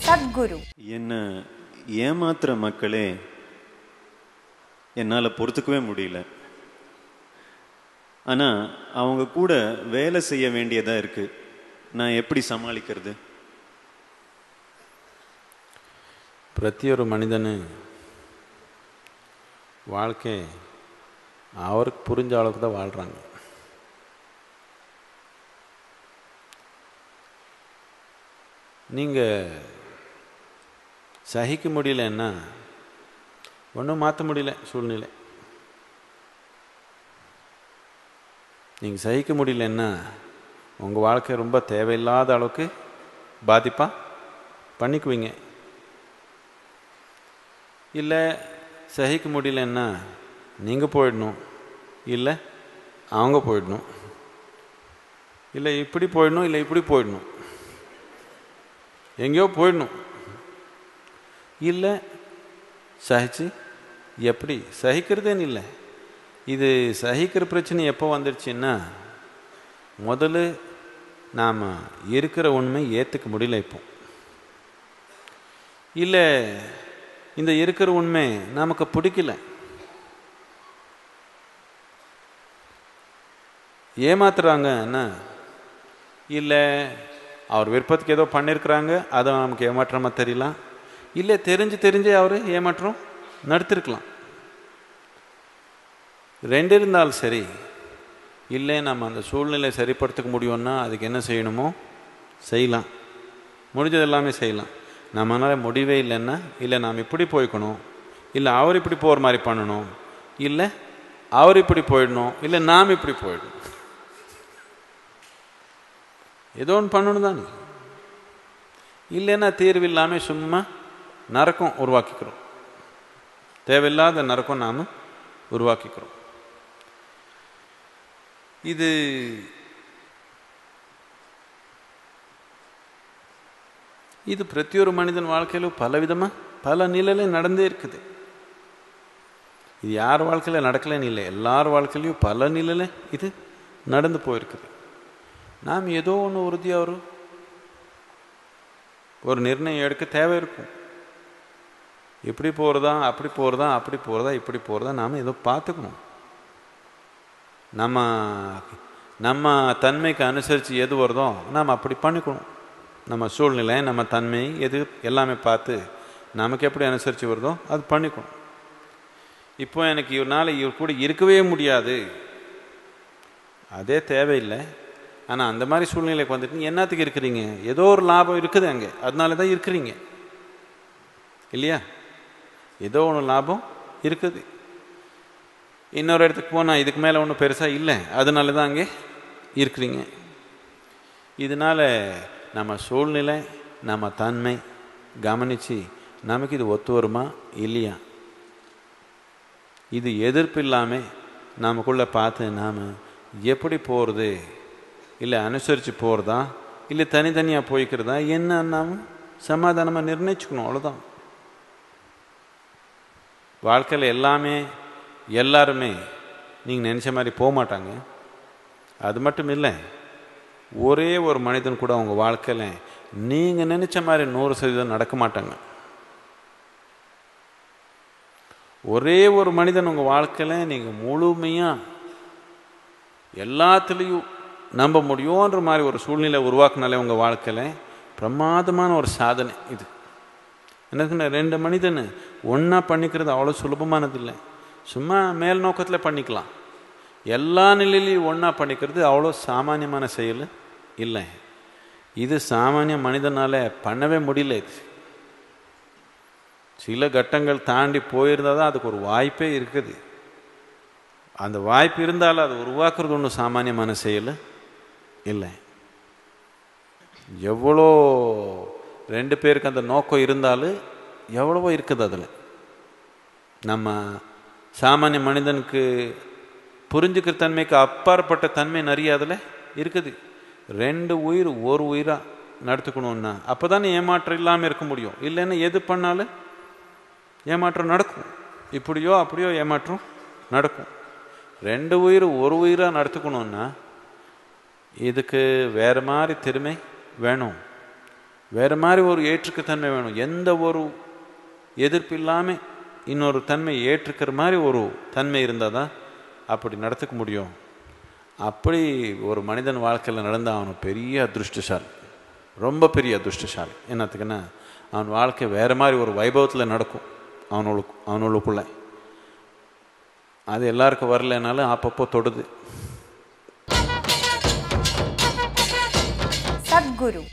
சத்குரு என்னை ஏமாத்துற மக்களே என்னால் பொறுத்துக்கவே முடியல ஆனால் அவங்க கூட வேலை செய்ய வேண்டியதாக இருக்கு நான் எப்படி சமாளிக்கிறது ಪ್ರತಿಯೊಬ್ಬ ಮನಿದನು வாழ்க்கை அவருக்கு புரிஞ்ச அளவுக்கு தான் வாழ்கிறாங்க நீங்கள் சகிக்க முடியலன்னா ஒன்றும் மாற்ற முடியல சூழ்நிலை நீங்கள் சகிக்க முடியலன்னா உங்கள் வாழ்க்கை ரொம்ப தேவையில்லாத அளவுக்கு பாதிப்பாக பண்ணிக்குவீங்க இல்லை சகிக்க முடியலன்னா நீங்கள் போயிடணும் இல்லை அவங்க போயிடணும் இல்லை இப்படி போயிடணும் இல்லை இப்படி போயிடணும் எங்கேயோ போயிடணும் இல்லை சகிச்சு எப்படி சகிக்கிறதேன்னு இல்லை இது சகிக்கிற பிரச்சனை எப்போ வந்துடுச்சுன்னா முதல்ல நாம் இருக்கிற உண்மை ஏற்றுக்க முடியல இப்போ இல்லை இந்த இருக்கிற உண்மை நமக்கு பிடிக்கல ஏமாத்துறாங்க என்ன இல்லை அவர் விருப்பத்துக்கு ஏதோ பண்ணியிருக்கிறாங்க அதை நமக்கு ஏமாற்றமாக தெரியலாம் இல்லை தெரிஞ்சு தெரிஞ்சே அவர் ஏமாற்றம் நடத்திருக்கலாம் ரெண்டு இருந்தாலும் சரி இல்லை நம்ம அந்த சூழ்நிலை சரிப்படுத்திக்க முடியும்னா அதுக்கு என்ன செய்யணுமோ செய்யலாம் முடிஞ்சது எல்லாமே செய்யலாம் நம்மளால் முடிவே இல்லைன்னா இல்லை நாம் இப்படி போய்க்கணும் இல்லை அவர் இப்படி போகிற மாதிரி பண்ணணும் இல்லை அவர் இப்படி போயிடணும் இல்லை நாம் இப்படி போயிடணும் ஏதோ ஒன்று பண்ணணும் தானே இல்லைன்னா தீர்வு இல்லாமல் சும்மா நரக்கம் உருவாக்கிக்கிறோம் தேவையில்லாத நரக்கம் நாம் உருவாக்கிக்கிறோம் இது இது பிரத்தியொரு மனிதன் வாழ்க்கையிலும் பல விதமாக பல நிலையில நடந்தே இருக்குது இது யார் வாழ்க்கையில் நடக்கலன்னு இல்லை எல்லார் வாழ்க்கையிலையும் பல நிலையில இது நடந்து போயிருக்குது நாம் ஏதோ ஒன்று உறுதியாக ஒரு ஒரு நிர்ணயம் எடுக்க தேவை இருக்கும் இப்படி போகிறதா அப்படி போகிறதா அப்படி போகிறதா இப்படி போகிறதா நாம் ஏதோ பார்த்துக்கணும் நம்ம நம்ம தன்மைக்கு அனுசரித்து எது வருதோ நாம் அப்படி பண்ணிக்கணும் நம்ம சூழ்நிலை நம்ம தன்மை எது எல்லாமே பார்த்து நமக்கு எப்படி அனுசரித்து வருதோ அது பண்ணிக்கணும் இப்போ எனக்கு இவனால் இவர் கூட இருக்கவே முடியாது அதே தேவையில்லை ஆனால் அந்த மாதிரி சூழ்நிலைக்கு வந்துட்டு என்னத்துக்கு இருக்கிறீங்க ஏதோ ஒரு லாபம் இருக்குது அங்கே அதனால தான் இருக்கிறீங்க இல்லையா ஏதோ ஒன்று லாபம் இருக்குது இன்னொரு இடத்துக்கு போனால் இதுக்கு மேலே ஒன்றும் பெருசாக இல்லை அதனால தான் அங்கே இருக்கிறீங்க இதனால் நம்ம சூழ்நிலை நம்ம தன்மை கவனித்து நமக்கு இது ஒத்து வருமா இல்லையா இது எதிர்ப்பு இல்லாமல் நமக்குள்ளே பார்த்து நாம் எப்படி போகிறது இல்லை அனுசரித்து போகிறதா இல்லை தனித்தனியாக போய்க்கிறதா என்ன நாம் சமாதானமாக நிர்ணயிச்சுக்கணும் அவ்வளோதான் வாழ்க்கையில் எல்லாமே எல்லாருமே நீங்கள் நினச்ச மாதிரி போக மாட்டாங்க அது மட்டும் இல்லை ஒரே ஒரு மனிதன் கூட அவங்க வாழ்க்கையில் நீங்கள் நினச்ச மாதிரி நூறு சதவீதம் நடக்க மாட்டாங்க ஒரே ஒரு மனிதன் உங்கள் வாழ்க்கையில் நீங்கள் முழுமையாக எல்லாத்துலேயும் நம்ப முடியுன்ற மாதிரி ஒரு சூழ்நிலை உருவாக்குனாலே உங்கள் வாழ்க்கையில் பிரமாதமான ஒரு சாதனை இது எனக்குன்னு ரெண்டு மனிதன் ஒன்றா பண்ணிக்கிறது அவ்வளோ சுலபமானதில்லை சும்மா மேல் நோக்கத்தில் பண்ணிக்கலாம் எல்லா நிலையிலையும் ஒன்றா பண்ணிக்கிறது அவ்வளோ சாமானியமான செயல் இல்லை இது சாமானிய மனிதனால் பண்ணவே முடியல இது சில கட்டங்கள் தாண்டி போயிருந்தால் தான் அதுக்கு ஒரு வாய்ப்பே இருக்குது அந்த வாய்ப்பு இருந்தாலும் அது உருவாக்குறது ஒன்றும் சாமானியமான செயல் இல்லை எவ்வளோ ரெண்டு பேருக்கு அந்த நோக்கம் இருந்தாலும் எவ்வளவோ இருக்குது அதில் நம்ம சாமானிய மனிதனுக்கு புரிஞ்சுக்கிற தன்மைக்கு அப்பாற்பட்ட தன்மை நிறைய அதில் இருக்குது ரெண்டு உயிர் ஒரு உயிராக நடத்துக்கணுன்னா அப்போ தானே ஏமாற்றம் இல்லாமல் இருக்க முடியும் இல்லைன்னா எது பண்ணாலும் ஏமாற்றம் நடக்கும் இப்படியோ அப்படியோ ஏமாற்றம் நடக்கும் ரெண்டு உயிர் ஒரு உயிராக நடத்துக்கணுன்னா இதுக்கு வேறு மாதிரி திறமை வேணும் வேறு மாதிரி ஒரு ஏற்றுக்கத்தன்மை வேணும் எந்த ஒரு எதிர்ப்பு இல்லாமல் இன்னொரு தன்மை ஏற்றுக்கிற மாதிரி ஒரு தன்மை இருந்தால் தான் அப்படி நடத்துக்க முடியும் அப்படி ஒரு மனிதன் வாழ்க்கையில் நடந்த அவன் பெரிய அதிருஷ்டசாலி ரொம்ப பெரிய அதிருஷ்டசாலி என்னத்துக்குன்னா அவன் வாழ்க்கை வேறு மாதிரி ஒரு வைபவத்தில் நடக்கும் அவனுக்கு அவனுக்குள்ளே அது எல்லாருக்கும் வரலைனாலும் அப்பப்போ தொடுது சத்குரு